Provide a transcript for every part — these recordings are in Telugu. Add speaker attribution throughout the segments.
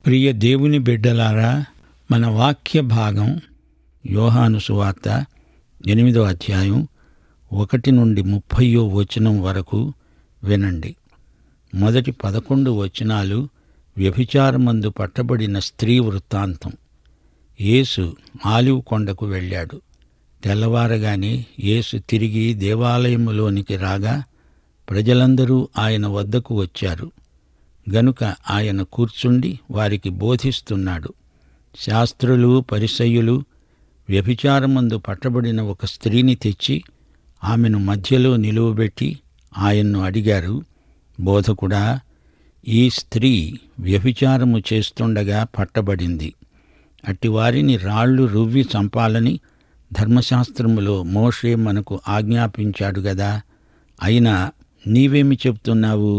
Speaker 1: ప్రియ దేవుని బిడ్డలారా మన వాక్య భాగం యోహాను సువార్త ఎనిమిదో అధ్యాయం ఒకటి నుండి ముప్పయో వచనం వరకు వినండి మొదటి పదకొండు వచనాలు వ్యభిచారమందు పట్టబడిన స్త్రీ వృత్తాంతం యేసు ఆలివ్ కొండకు వెళ్ళాడు తెల్లవారగానే యేసు తిరిగి దేవాలయములోనికి రాగా ప్రజలందరూ ఆయన వద్దకు వచ్చారు గనుక ఆయన కూర్చుండి వారికి బోధిస్తున్నాడు శాస్త్రులు పరిసయ్యులు వ్యభిచారమందు పట్టబడిన ఒక స్త్రీని తెచ్చి ఆమెను మధ్యలో నిలువబెట్టి ఆయన్ను అడిగారు బోధకుడా ఈ స్త్రీ వ్యభిచారము చేస్తుండగా పట్టబడింది అట్టివారిని రాళ్ళు రువ్వి చంపాలని ధర్మశాస్త్రములో మోషే మనకు ఆజ్ఞాపించాడు గదా అయినా నీవేమి చెప్తున్నావు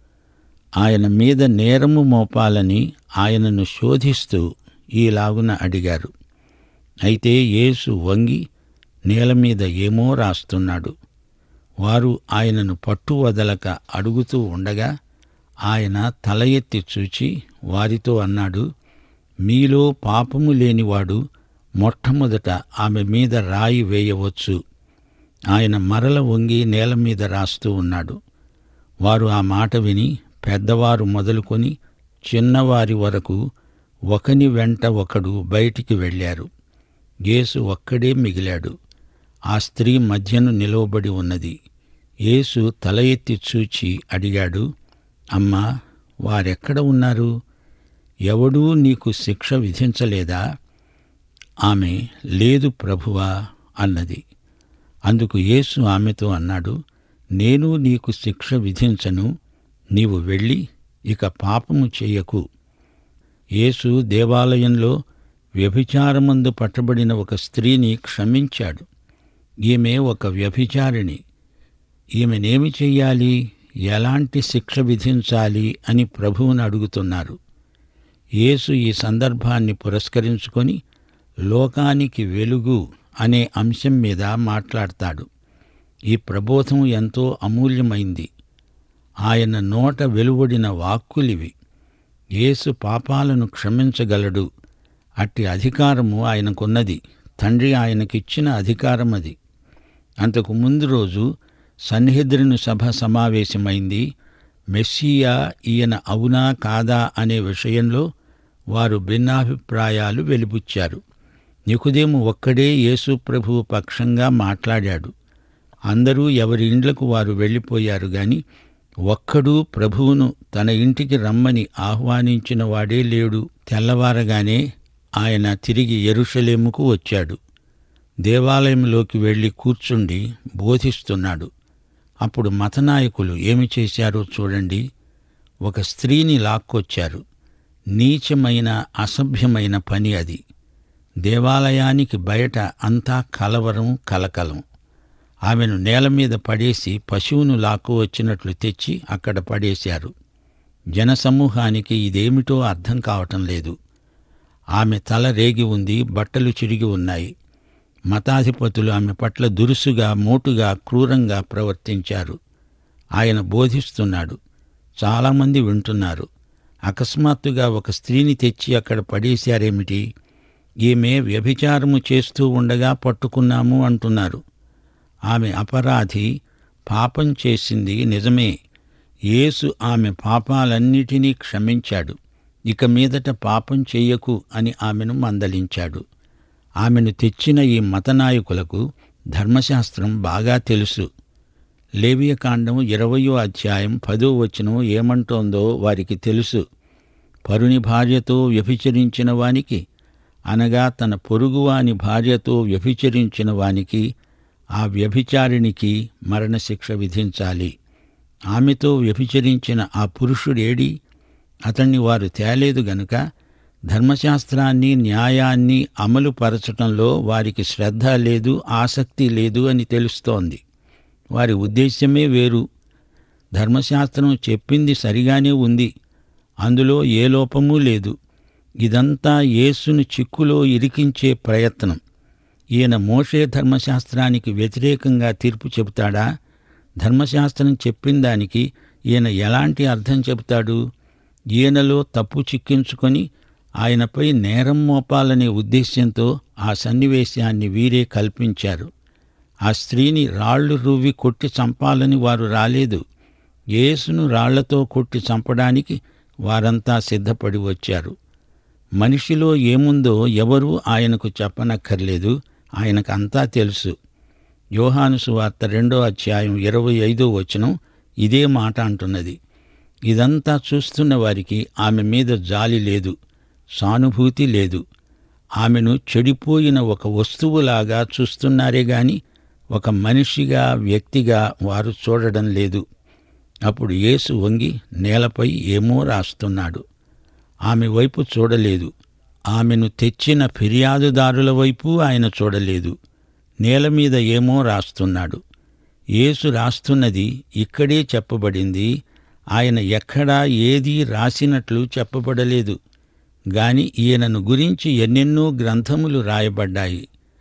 Speaker 1: ఆయన మీద నేరము మోపాలని ఆయనను శోధిస్తూ ఈలాగున అడిగారు అయితే యేసు వంగి నేల మీద ఏమో రాస్తున్నాడు వారు ఆయనను పట్టు వదలక అడుగుతూ ఉండగా ఆయన తల ఎత్తి చూచి వారితో అన్నాడు మీలో పాపము లేనివాడు మొట్టమొదట ఆమె మీద రాయి వేయవచ్చు ఆయన మరల వంగి నేల మీద రాస్తూ ఉన్నాడు వారు ఆ మాట విని పెద్దవారు మొదలుకొని చిన్నవారి వరకు ఒకని వెంట ఒకడు బయటికి వెళ్ళారు యేసు ఒక్కడే మిగిలాడు ఆ స్త్రీ మధ్యను నిలవబడి ఉన్నది యేసు తల ఎత్తి చూచి అడిగాడు అమ్మా వారెక్కడ ఉన్నారు ఎవడూ నీకు శిక్ష విధించలేదా ఆమె లేదు ప్రభువా అన్నది అందుకు యేసు ఆమెతో అన్నాడు నేను నీకు శిక్ష విధించను నీవు వెళ్ళి ఇక పాపము చేయకు యేసు దేవాలయంలో వ్యభిచారమందు పట్టబడిన ఒక స్త్రీని క్షమించాడు ఈమె ఒక వ్యభిచారిణి ఈమెనేమి చెయ్యాలి ఎలాంటి శిక్ష విధించాలి అని ప్రభువుని అడుగుతున్నారు యేసు ఈ సందర్భాన్ని పురస్కరించుకొని లోకానికి వెలుగు అనే అంశం మీద మాట్లాడతాడు ఈ ప్రబోధం ఎంతో అమూల్యమైంది ఆయన నోట వెలువడిన వాక్కులివి యేసు పాపాలను క్షమించగలడు అట్టి అధికారము ఆయనకున్నది తండ్రి ఆయనకిచ్చిన అధికారం అది అంతకు ముందు రోజు సన్నిహిద్రుని సభ సమావేశమైంది మెస్సియా ఈయన అవునా కాదా అనే విషయంలో వారు భిన్నాభిప్రాయాలు వెలిబుచ్చారు నికుదేము ఒక్కడే యేసు ప్రభువు పక్షంగా మాట్లాడాడు అందరూ ఎవరి ఇండ్లకు వారు వెళ్ళిపోయారు గాని ఒక్కడూ ప్రభువును తన ఇంటికి రమ్మని ఆహ్వానించిన వాడే లేడు తెల్లవారగానే ఆయన తిరిగి ఎరుషలేముకు వచ్చాడు దేవాలయంలోకి వెళ్ళి కూర్చుండి బోధిస్తున్నాడు అప్పుడు మతనాయకులు ఏమి చేశారో చూడండి ఒక స్త్రీని లాక్కొచ్చారు నీచమైన అసభ్యమైన పని అది దేవాలయానికి బయట అంతా కలవరం కలకలం ఆమెను నేల మీద పడేసి పశువును లాక్కు వచ్చినట్లు తెచ్చి అక్కడ పడేశారు జనసమూహానికి ఇదేమిటో అర్థం కావటం లేదు ఆమె తల రేగి ఉంది బట్టలు చిరిగి ఉన్నాయి మతాధిపతులు ఆమె పట్ల దురుసుగా మోటుగా క్రూరంగా ప్రవర్తించారు ఆయన బోధిస్తున్నాడు చాలామంది వింటున్నారు అకస్మాత్తుగా ఒక స్త్రీని తెచ్చి అక్కడ పడేశారేమిటి ఈమె వ్యభిచారము చేస్తూ ఉండగా పట్టుకున్నాము అంటున్నారు ఆమె అపరాధి పాపం చేసింది నిజమే యేసు ఆమె పాపాలన్నిటినీ క్షమించాడు ఇక మీదట పాపం చెయ్యకు అని ఆమెను మందలించాడు ఆమెను తెచ్చిన ఈ మతనాయకులకు ధర్మశాస్త్రం బాగా తెలుసు లేవియకాండం ఇరవయో అధ్యాయం పదో వచనం ఏమంటోందో వారికి తెలుసు పరుని భార్యతో వ్యభిచరించిన వానికి అనగా తన పొరుగువాని భార్యతో వ్యభిచరించిన వానికి ఆ వ్యభిచారినికి మరణశిక్ష విధించాలి ఆమెతో వ్యభిచరించిన ఆ పురుషుడేడి అతన్ని వారు తేలేదు గనుక ధర్మశాస్త్రాన్ని న్యాయాన్ని అమలు పరచటంలో వారికి శ్రద్ధ లేదు ఆసక్తి లేదు అని తెలుస్తోంది వారి ఉద్దేశ్యమే వేరు ధర్మశాస్త్రం చెప్పింది సరిగానే ఉంది అందులో ఏ లోపమూ లేదు ఇదంతా యేసును చిక్కులో ఇరికించే ప్రయత్నం ఈయన మోషే ధర్మశాస్త్రానికి వ్యతిరేకంగా తీర్పు చెబుతాడా ధర్మశాస్త్రం చెప్పిన దానికి ఈయన ఎలాంటి అర్థం చెబుతాడు ఈయనలో తప్పు చిక్కించుకొని ఆయనపై నేరం మోపాలనే ఉద్దేశ్యంతో ఆ సన్నివేశాన్ని వీరే కల్పించారు ఆ స్త్రీని రాళ్లు రువ్వి కొట్టి చంపాలని వారు రాలేదు యేసును రాళ్లతో కొట్టి చంపడానికి వారంతా సిద్ధపడి వచ్చారు మనిషిలో ఏముందో ఎవరూ ఆయనకు చెప్పనక్కర్లేదు ఆయనకు అంతా తెలుసు యోహాను సువార్త రెండో అధ్యాయం ఇరవై ఐదో వచనం ఇదే మాట అంటున్నది ఇదంతా చూస్తున్న వారికి ఆమె మీద జాలి లేదు సానుభూతి లేదు ఆమెను చెడిపోయిన ఒక వస్తువులాగా చూస్తున్నారే గాని ఒక మనిషిగా వ్యక్తిగా వారు చూడడం లేదు అప్పుడు యేసు వంగి నేలపై ఏమో రాస్తున్నాడు ఆమె వైపు చూడలేదు ఆమెను తెచ్చిన ఫిర్యాదుదారుల వైపు ఆయన చూడలేదు నేల మీద ఏమో రాస్తున్నాడు యేసు రాస్తున్నది ఇక్కడే చెప్పబడింది ఆయన ఎక్కడా ఏదీ రాసినట్లు చెప్పబడలేదు గాని ఈయనను గురించి ఎన్నెన్నో గ్రంథములు రాయబడ్డాయి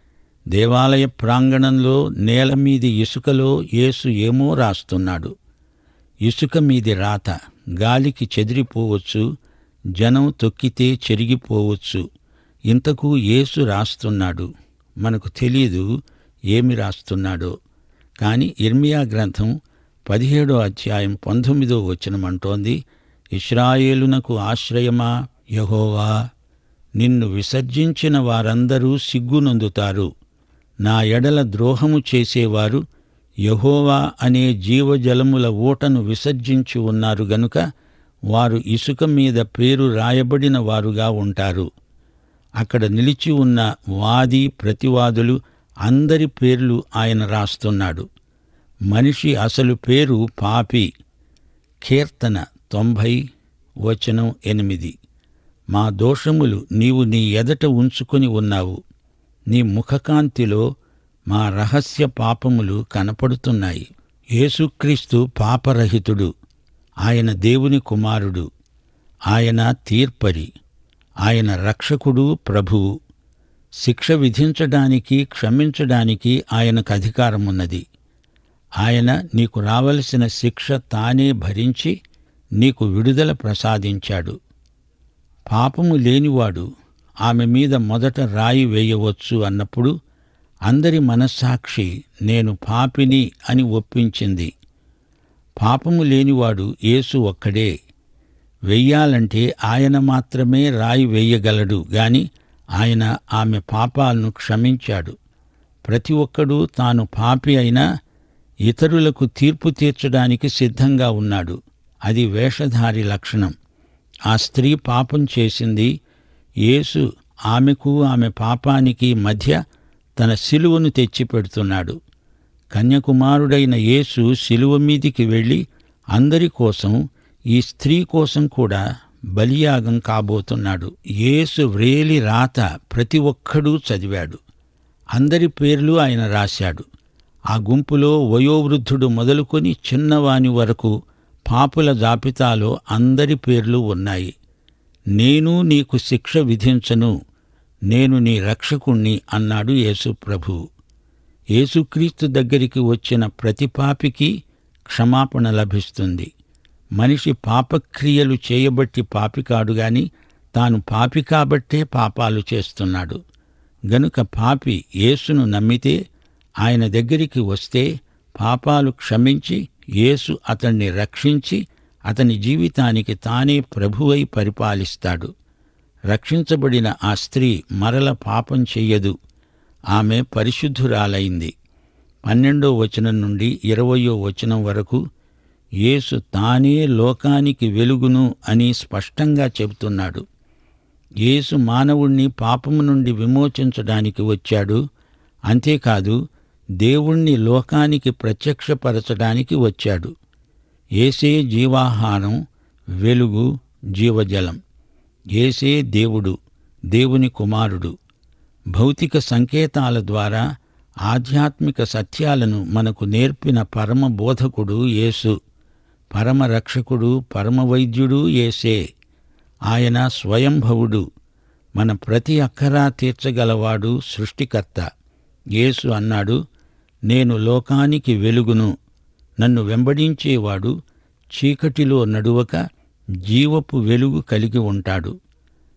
Speaker 1: దేవాలయ ప్రాంగణంలో నేల మీది ఇసుకలో యేసు ఏమో రాస్తున్నాడు ఇసుక మీది రాత గాలికి చెదిరిపోవచ్చు జనం తొక్కితే చెరిగిపోవచ్చు ఇంతకు యేసు రాస్తున్నాడు మనకు తెలీదు ఏమి రాస్తున్నాడో కాని ఇర్మియా గ్రంథం పదిహేడో అధ్యాయం పంతొమ్మిదో వచనమంటోంది ఇస్రాయేలునకు ఆశ్రయమా యహోవా నిన్ను విసర్జించిన వారందరూ సిగ్గునొందుతారు నా ఎడల ద్రోహము చేసేవారు యహోవా అనే జీవజలముల ఊటను విసర్జించి ఉన్నారు గనుక వారు ఇసుక మీద పేరు రాయబడిన వారుగా ఉంటారు అక్కడ నిలిచి ఉన్న వాది ప్రతివాదులు అందరి పేర్లు ఆయన రాస్తున్నాడు మనిషి అసలు పేరు పాపి కీర్తన తొంభై వచనం ఎనిమిది మా దోషములు నీవు నీ ఎదట ఉంచుకొని ఉన్నావు నీ ముఖకాంతిలో మా రహస్య పాపములు కనపడుతున్నాయి యేసుక్రీస్తు పాపరహితుడు ఆయన దేవుని కుమారుడు ఆయన తీర్పరి ఆయన రక్షకుడు ప్రభువు శిక్ష విధించడానికి క్షమించడానికి ఆయనకు అధికారమున్నది ఆయన నీకు రావలసిన శిక్ష తానే భరించి నీకు విడుదల ప్రసాదించాడు పాపము లేనివాడు ఆమె మీద మొదట రాయి వేయవచ్చు అన్నప్పుడు అందరి మనస్సాక్షి నేను పాపిని అని ఒప్పించింది పాపము లేనివాడు యేసు ఒక్కడే వెయ్యాలంటే ఆయన మాత్రమే రాయి వేయగలడు గాని ఆయన ఆమె పాపాలను క్షమించాడు ప్రతి ఒక్కడూ తాను పాపి అయినా ఇతరులకు తీర్పు తీర్చడానికి సిద్ధంగా ఉన్నాడు అది వేషధారి లక్షణం ఆ స్త్రీ పాపం చేసింది యేసు ఆమెకు ఆమె పాపానికి మధ్య తన శిలువను తెచ్చిపెడుతున్నాడు కన్యకుమారుడైన యేసు శిలువ మీదికి వెళ్ళి అందరి కోసం ఈ స్త్రీ కోసం కూడా బలియాగం కాబోతున్నాడు యేసు వ్రేలి రాత ప్రతి ఒక్కడూ చదివాడు అందరి పేర్లు ఆయన రాశాడు ఆ గుంపులో వయోవృద్ధుడు మొదలుకొని చిన్నవాని వరకు పాపుల జాబితాలో అందరి పేర్లు ఉన్నాయి నేను నీకు శిక్ష విధించను నేను నీ రక్షకుణ్ణి అన్నాడు యేసు ప్రభువు యేసుక్రీస్తు దగ్గరికి వచ్చిన ప్రతి పాపికి క్షమాపణ లభిస్తుంది మనిషి పాపక్రియలు చేయబట్టి పాపి కాడు గాని తాను పాపి కాబట్టే పాపాలు చేస్తున్నాడు గనుక పాపి యేసును నమ్మితే ఆయన దగ్గరికి వస్తే పాపాలు క్షమించి యేసు అతన్ని రక్షించి అతని జీవితానికి తానే ప్రభువై పరిపాలిస్తాడు రక్షించబడిన ఆ స్త్రీ మరల పాపం చెయ్యదు ఆమె పరిశుద్ధురాలైంది పన్నెండో వచనం నుండి ఇరవయో వచనం వరకు యేసు తానే లోకానికి వెలుగును అని స్పష్టంగా చెబుతున్నాడు యేసు మానవుణ్ణి పాపము నుండి విమోచించడానికి వచ్చాడు అంతేకాదు దేవుణ్ణి లోకానికి ప్రత్యక్షపరచడానికి వచ్చాడు ఏసే జీవాహారం వెలుగు జీవజలం ఏసే దేవుడు దేవుని కుమారుడు భౌతిక సంకేతాల ద్వారా ఆధ్యాత్మిక సత్యాలను మనకు నేర్పిన పరమ బోధకుడు యేసు పరమ రక్షకుడు పరమ వైద్యుడు యేసే ఆయన స్వయంభవుడు మన ప్రతి అక్కరా తీర్చగలవాడు సృష్టికర్త యేసు అన్నాడు నేను లోకానికి వెలుగును నన్ను వెంబడించేవాడు చీకటిలో నడువక జీవపు వెలుగు కలిగి ఉంటాడు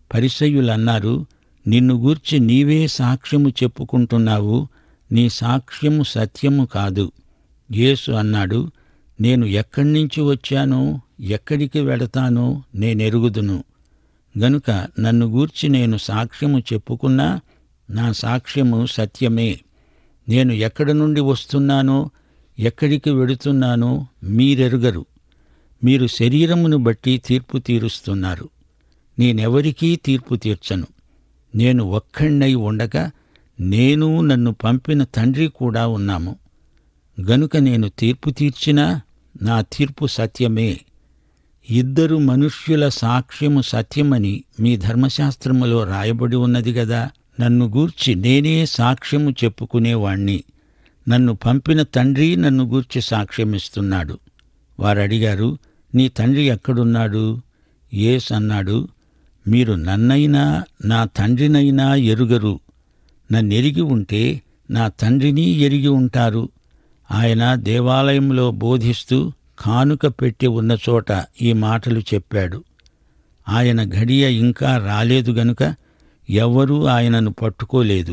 Speaker 1: పరిసయ్యులన్నారు నిన్ను గూర్చి నీవే సాక్ష్యము చెప్పుకుంటున్నావు నీ సాక్ష్యము సత్యము కాదు యేసు అన్నాడు నేను ఎక్కడి నుంచి వచ్చానో ఎక్కడికి వెడతానో నేనెరుగుదును గనుక నన్ను గూర్చి నేను సాక్ష్యము చెప్పుకున్నా నా సాక్ష్యము సత్యమే నేను ఎక్కడి నుండి వస్తున్నానో ఎక్కడికి వెడుతున్నానో మీరెరుగరు మీరు శరీరమును బట్టి తీర్పు తీరుస్తున్నారు నేనెవరికీ తీర్పు తీర్చను నేను ఒక్కణ్ణై ఉండగా నేను నన్ను పంపిన తండ్రి కూడా ఉన్నాము గనుక నేను తీర్పు తీర్చినా నా తీర్పు సత్యమే ఇద్దరు మనుష్యుల సాక్ష్యము సత్యమని మీ ధర్మశాస్త్రములో రాయబడి ఉన్నది గదా నన్ను గూర్చి నేనే సాక్ష్యము చెప్పుకునేవాణ్ణి నన్ను పంపిన తండ్రి నన్ను గూర్చి సాక్ష్యమిస్తున్నాడు వారడిగారు నీ తండ్రి ఎక్కడున్నాడు యేస్ అన్నాడు మీరు నన్నైనా నా తండ్రినైనా ఎరుగరు నన్నెరిగి ఉంటే నా తండ్రిని ఎరిగి ఉంటారు ఆయన దేవాలయంలో బోధిస్తూ కానుక పెట్టి ఉన్న చోట ఈ మాటలు చెప్పాడు ఆయన ఘడియ ఇంకా రాలేదు గనుక ఎవ్వరూ ఆయనను పట్టుకోలేదు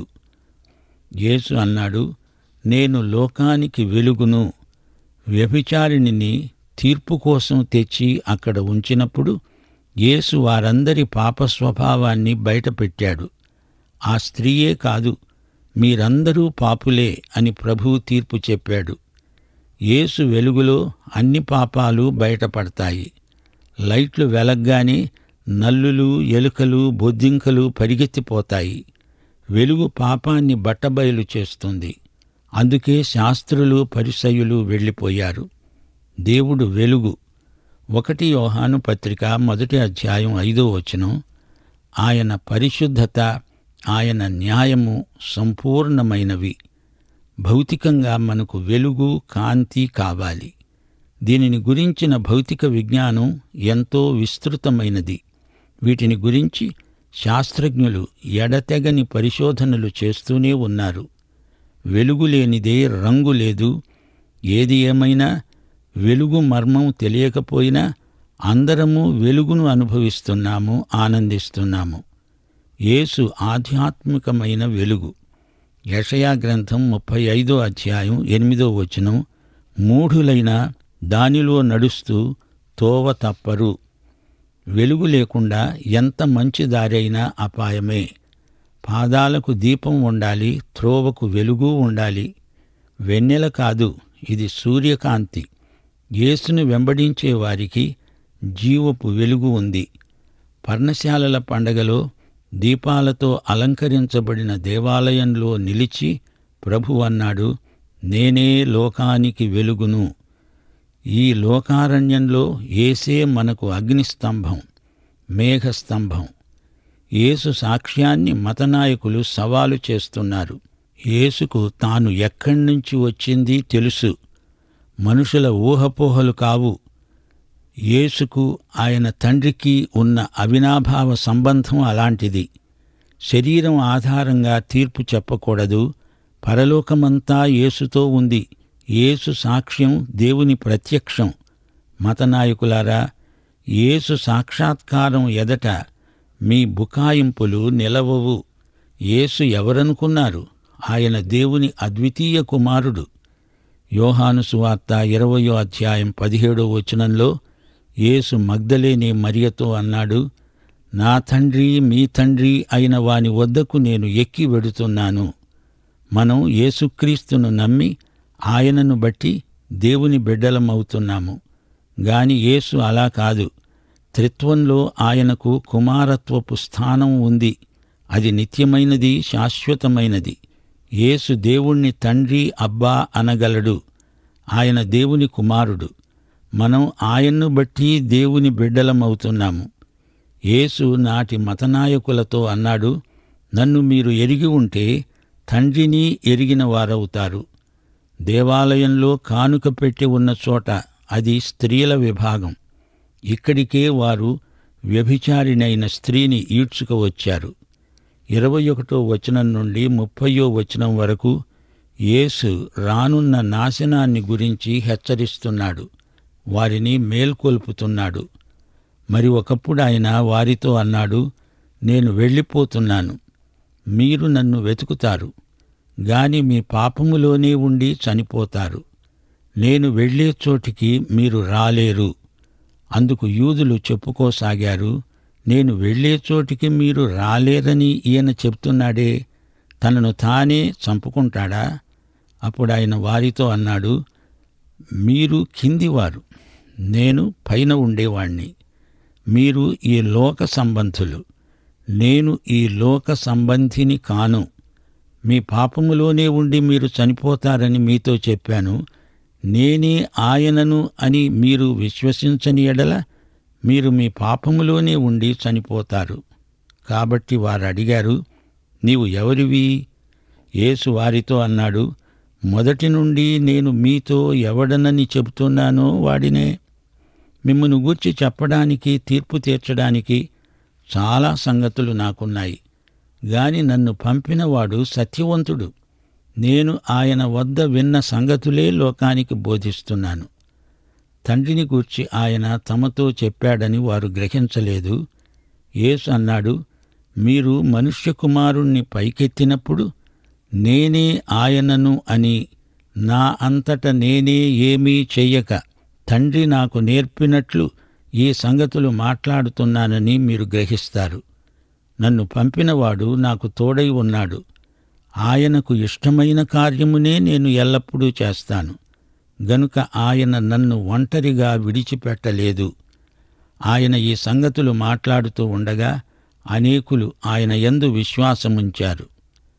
Speaker 1: యేసు అన్నాడు నేను లోకానికి వెలుగును వ్యభిచారిణిని తీర్పు కోసం తెచ్చి అక్కడ ఉంచినప్పుడు యేసు వారందరి పాప స్వభావాన్ని బయటపెట్టాడు ఆ స్త్రీయే కాదు మీరందరూ పాపులే అని ప్రభువు తీర్పు చెప్పాడు యేసు వెలుగులో అన్ని పాపాలు బయటపడతాయి లైట్లు వెలగ్గానే నల్లులు ఎలుకలు బొద్దింకలు పరిగెత్తిపోతాయి వెలుగు పాపాన్ని బట్టబయలు చేస్తుంది అందుకే శాస్త్రులు పరిసయులు వెళ్ళిపోయారు దేవుడు వెలుగు ఒకటి యోహాను పత్రిక మొదటి అధ్యాయం ఐదో వచనం ఆయన పరిశుద్ధత ఆయన న్యాయము సంపూర్ణమైనవి భౌతికంగా మనకు వెలుగు కాంతి కావాలి దీనిని గురించిన భౌతిక విజ్ఞానం ఎంతో విస్తృతమైనది వీటిని గురించి శాస్త్రజ్ఞులు ఎడతెగని పరిశోధనలు చేస్తూనే ఉన్నారు వెలుగు లేనిదే రంగు లేదు ఏది ఏమైనా వెలుగు మర్మం తెలియకపోయినా అందరము వెలుగును అనుభవిస్తున్నాము ఆనందిస్తున్నాము యేసు ఆధ్యాత్మికమైన వెలుగు యషయా గ్రంథం ముప్పై ఐదో అధ్యాయం ఎనిమిదో వచనం మూఢులైన దానిలో నడుస్తూ తోవ తప్పరు వెలుగు లేకుండా ఎంత మంచి దారైనా అపాయమే పాదాలకు దీపం ఉండాలి త్రోవకు వెలుగు ఉండాలి వెన్నెల కాదు ఇది సూర్యకాంతి యేసును వెంబడించే వారికి జీవపు వెలుగు ఉంది పర్ణశాలల పండగలో దీపాలతో అలంకరించబడిన దేవాలయంలో నిలిచి ప్రభు అన్నాడు నేనే లోకానికి వెలుగును ఈ లోకారణ్యంలో ఏసే మనకు అగ్నిస్తంభం మేఘస్తంభం యేసు సాక్ష్యాన్ని మతనాయకులు సవాలు చేస్తున్నారు యేసుకు తాను ఎక్కడి నుంచి వచ్చింది తెలుసు మనుషుల ఊహపోహలు కావు యేసుకు ఆయన తండ్రికి ఉన్న అవినాభావ సంబంధం అలాంటిది శరీరం ఆధారంగా తీర్పు చెప్పకూడదు పరలోకమంతా యేసుతో ఉంది యేసు సాక్ష్యం దేవుని ప్రత్యక్షం మతనాయకులారా యేసు సాక్షాత్కారం ఎదట మీ బుకాయింపులు నిలవవు యేసు ఎవరనుకున్నారు ఆయన దేవుని అద్వితీయ కుమారుడు యోహాను సువార్త ఇరవయో అధ్యాయం పదిహేడో వచనంలో యేసు మగ్ధలేని మరియతో అన్నాడు నా తండ్రి మీ తండ్రి అయిన వాని వద్దకు నేను ఎక్కి వెడుతున్నాను మనం యేసుక్రీస్తును నమ్మి ఆయనను బట్టి దేవుని బిడ్డలమవుతున్నాము గాని యేసు అలా కాదు త్రిత్వంలో ఆయనకు కుమారత్వపు స్థానం ఉంది అది నిత్యమైనది శాశ్వతమైనది యేసు దేవుణ్ణి తండ్రి అబ్బా అనగలడు ఆయన దేవుని కుమారుడు మనం ఆయన్ను బట్టి దేవుని బిడ్డలమవుతున్నాము యేసు నాటి మతనాయకులతో అన్నాడు నన్ను మీరు ఎరిగి ఉంటే తండ్రిని ఎరిగిన వారవుతారు దేవాలయంలో కానుక పెట్టి ఉన్న చోట అది స్త్రీల విభాగం ఇక్కడికే వారు వ్యభిచారినైన స్త్రీని ఈడ్చుక వచ్చారు ఇరవై ఒకటో వచనం నుండి ముప్పయో వచనం వరకు యేసు రానున్న నాశనాన్ని గురించి హెచ్చరిస్తున్నాడు వారిని మేల్కొల్పుతున్నాడు మరి ఒకప్పుడు ఆయన వారితో అన్నాడు నేను వెళ్ళిపోతున్నాను మీరు నన్ను వెతుకుతారు గాని మీ పాపములోనే ఉండి చనిపోతారు నేను వెళ్ళే చోటికి మీరు రాలేరు అందుకు యూదులు చెప్పుకోసాగారు నేను వెళ్ళే చోటికి మీరు రాలేరని ఈయన చెప్తున్నాడే తనను తానే చంపుకుంటాడా అప్పుడు ఆయన వారితో అన్నాడు మీరు కిందివారు నేను పైన ఉండేవాణ్ణి మీరు ఈ లోక సంబంధులు నేను ఈ లోక సంబంధిని కాను మీ పాపములోనే ఉండి మీరు చనిపోతారని మీతో చెప్పాను నేనే ఆయనను అని మీరు విశ్వసించని ఎడల మీరు మీ పాపములోనే ఉండి చనిపోతారు కాబట్టి వారు అడిగారు నీవు ఎవరివి యేసు వారితో అన్నాడు మొదటి నుండి నేను మీతో ఎవడనని చెబుతున్నానో వాడినే మిమ్మను గూర్చి చెప్పడానికి తీర్పు తీర్చడానికి చాలా సంగతులు నాకున్నాయి గాని నన్ను పంపినవాడు సత్యవంతుడు నేను ఆయన వద్ద విన్న సంగతులే లోకానికి బోధిస్తున్నాను తండ్రిని గూర్చి ఆయన తమతో చెప్పాడని వారు గ్రహించలేదు యేసు అన్నాడు మీరు మనుష్య కుమారుణ్ణి పైకెత్తినప్పుడు నేనే ఆయనను అని నా అంతట నేనే ఏమీ చెయ్యక తండ్రి నాకు నేర్పినట్లు ఈ సంగతులు మాట్లాడుతున్నానని మీరు గ్రహిస్తారు నన్ను పంపినవాడు నాకు తోడై ఉన్నాడు ఆయనకు ఇష్టమైన కార్యమునే నేను ఎల్లప్పుడూ చేస్తాను గనుక ఆయన నన్ను ఒంటరిగా విడిచిపెట్టలేదు ఆయన ఈ సంగతులు మాట్లాడుతూ ఉండగా అనేకులు ఆయన యందు విశ్వాసముంచారు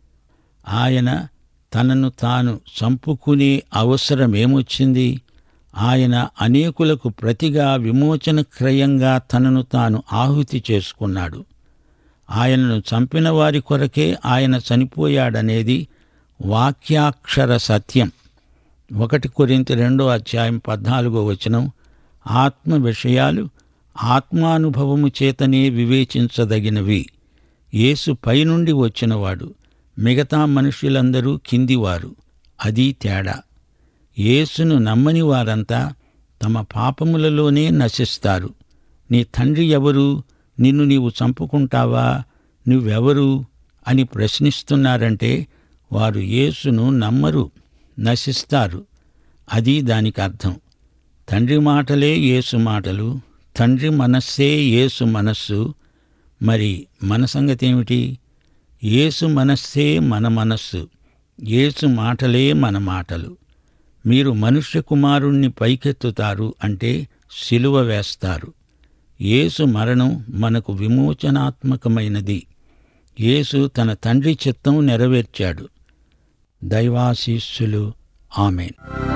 Speaker 1: ఆయన తనను తాను చంపుకునే అవసరమేమొచ్చింది ఆయన అనేకులకు ప్రతిగా విమోచన క్రయంగా తనను తాను ఆహుతి చేసుకున్నాడు ఆయనను చంపిన వారి కొరకే ఆయన చనిపోయాడనేది వాక్యాక్షర సత్యం ఒకటి కొరింత రెండో అధ్యాయం పద్నాలుగో వచనం ఆత్మ విషయాలు ఆత్మానుభవము చేతనే వివేచించదగినవి యేసు పైనుండి వచ్చినవాడు మిగతా మనుష్యులందరూ కిందివారు అది తేడా యేసును నమ్మని వారంతా తమ పాపములలోనే నశిస్తారు నీ తండ్రి ఎవరు నిన్ను నీవు చంపుకుంటావా నువ్వెవరు అని ప్రశ్నిస్తున్నారంటే వారు యేసును నమ్మరు నశిస్తారు అది దానికి అర్థం తండ్రి మాటలే యేసు మాటలు తండ్రి మనస్సే యేసు మనస్సు మరి మన సంగతి ఏమిటి యేసు మనస్సే మన మనస్సు యేసు మాటలే మన మాటలు మీరు మనుష్య కుమారుణ్ణి పైకెత్తుతారు అంటే సిలువ వేస్తారు యేసు మరణం మనకు విమోచనాత్మకమైనది యేసు తన తండ్రి చిత్తం నెరవేర్చాడు దైవాశీస్సులు ఆమెన్